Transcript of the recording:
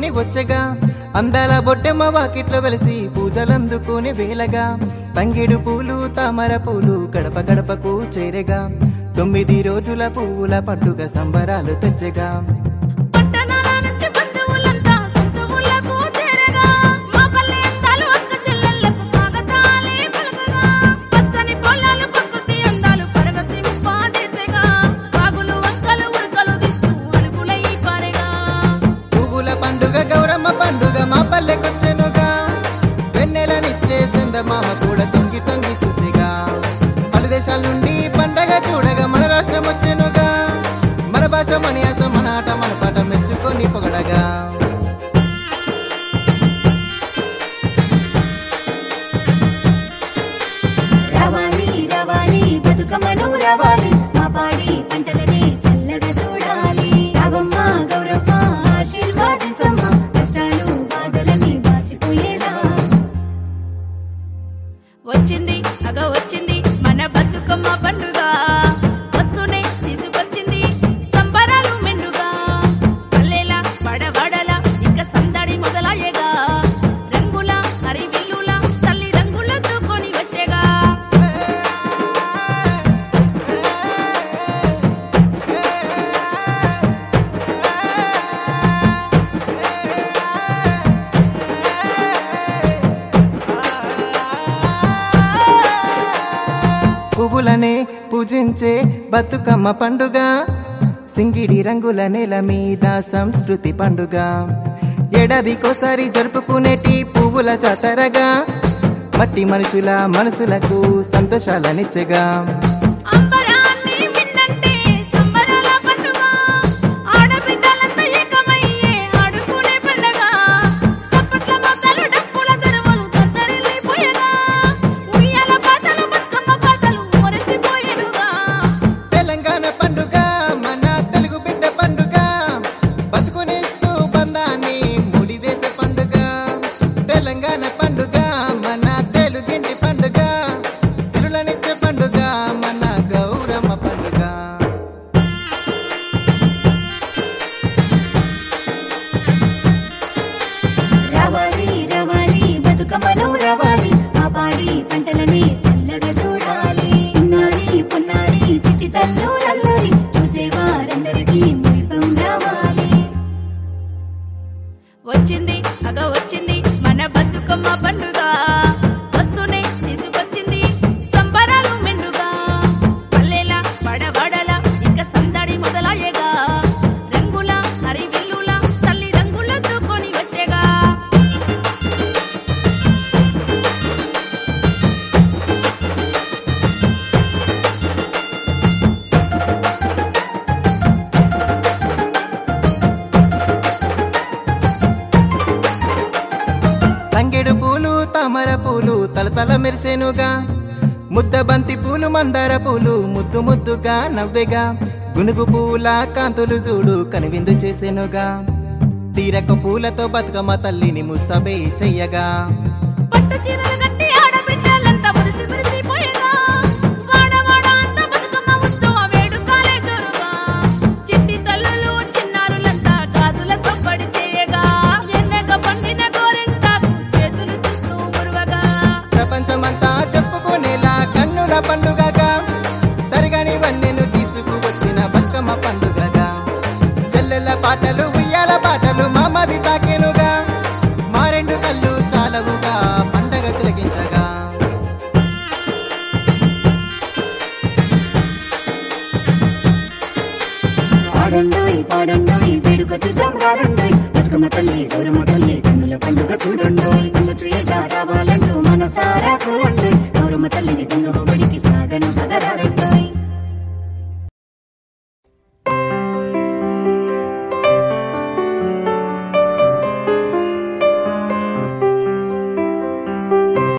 తీసుకొని వచ్చగా అందాల బొట్టెమ్మ వాకిట్లో వెలిసి పూజలందుకుని వేలగా తంగిడు పూలు తామర పూలు గడప గడపకు చేరగా తొమ్మిది రోజుల పువ్వుల పండుగ సంబరాలు తెచ్చగా పట్టణాల నుంచి బంధువులంతా సొంత ఊళ్ళకు చేరగా మా పల్లె అందాలు అక్క చెల్లెళ్ళకు స్వాగతాలే పలకగా పచ్చని పొలాలు ప్రకృతి అందాలు పరవశింపజేసెగా వాగులు వంకలు ఉరకలు తీస్తూ అలుపులై పారెగా పువ్వుల పండుగ గౌరమ్మ పండుగ మా పల్లెకొచ్చెనుగా వెన్నెలనిచ్చే మామ కూడా తొంగి తొంగి చూసిగా పలు దేశాల నుండి పండగ చూడగా మన రాష్ట్రం వచ్చెనుగా మన భాష మన యాస మన ఆట మన పాట మెచ్చుకొని పొగడగా రవాలి రవాలి బతుకమ్మను రవాలి మా పాడి పంటలని చల్లగా చూడాలి రావమ్మ గౌరమ్మ ఆశీర్వాదించమ్మ కష్టాలు బాధలని బాసిపోయేలా వచ్చింది అగ వచ్చింది మన బతుకమ్మ పండుగ వస్తూనే తీసుకొచ్చింది సంబరాలు మెండుగా పల్లెల పడవడల ఇక సందడి మొదలయ్యగా రంగుల హరివిల్లుల తల్లి రంగులతో కొని వచ్చేగా పువ్వులనే పూజించే బతుకమ్మ పండుగ సింగిడి రంగుల నేల మీద సంస్కృతి పండుగ ఏడాదికోసారి జరుపుకునేటి పువ్వుల జాతరగా మట్టి మనుషుల మనసులకు సంతోషాలనిచ్చగా అంబరాన్ని మిన్నంటే సంబరాల పండుగ ఆడబిడ్డలంతా ఏకమయ్యే ఆడుకునే పండుగ సప్పట్ల మొదలు డప్పుల తెరవలు దద్దరిల్లిపోయేగా ఉయ్యాల పాటలు బతుకమ్మ పాటలు మొరెత్తిపోయేరుగా తెలంగాణ పండుగ మన తెలుగు బిడ్డ పండుగ బతుకునేస్తూ బంధాన్ని ముడివేసే పండుగ తెలంగాణ పండుగ మన తెలుగింటి పండుగ సిరులనిచ్చే పండుగ మన గౌరమ్మ పండుగ రావాలి రావాలి బతుకమ్మను రావాలి మా పాడి పంటలని చల్లగా చూడాలి పున్నారి పున్నారి చిట్టి తల్లు రల్లరి చూసేవారందరికీ మురిపం రావాలి వచ్చింది అగ వచ్చింది మన బతుకమ్మ పండుగ వస్తూనే తీసుకొచ్చింది సంబరాలు మెండుగా పల్లెల పడవడల ఇక సందడి మొదలయ్యగా రంగుల హరివిల్లుల తల్లి రంగులతో కొని వచ్చేగా తంగెడు పూలు తామర పూలు తలతల మెరిసెనుగా ముద్ద బంతి పూలు మందార పూలు ముద్దు ముద్దుగా నవ్వెగా గునుగు పూల కాంతులు చూడు కనువిందు చేసెనుగా తీరక పూలతో బతుకమ్మ తల్లిని ముస్తబే చెయ్యగా పట్టు చీరలు కట్టి ఆడబిడ్డలంతా మురిసి మురిసిపోయేగా వాడ వాడ అంతా బతుకమ్మ ఉత్సవ వేడుకలే జరుగా చిట్టి తల్లులు చిన్నారులంతా గాజుల చప్పడి చేయగా ఎన్నెగ పండిన గోరింటాకు చేతులు చూస్తూ మురువగా ప్రపంచమంతా చెప్పుకునేలా కన్నుల పండుగగా తరగని వన్నెను తీసుకువచ్చిన బతుకమ్మ పండుగగా చెల్లెల పాటలు ఉయ్యాల పాటలు మామది తాకెనుగా మా రెండు కళ్ళు చాలవుగా పండగ తిలగించగా పాడండోయ్ పాడండోయ్ వేడుక చూద్దాం రారండోయ్ బతుకమ్మ తల్లి గౌరమ్మ తల్లి కన్నుల పండుగ చూడండోయ్ కళ్ళు చేయట రావాలంటూ మనసారా కోరి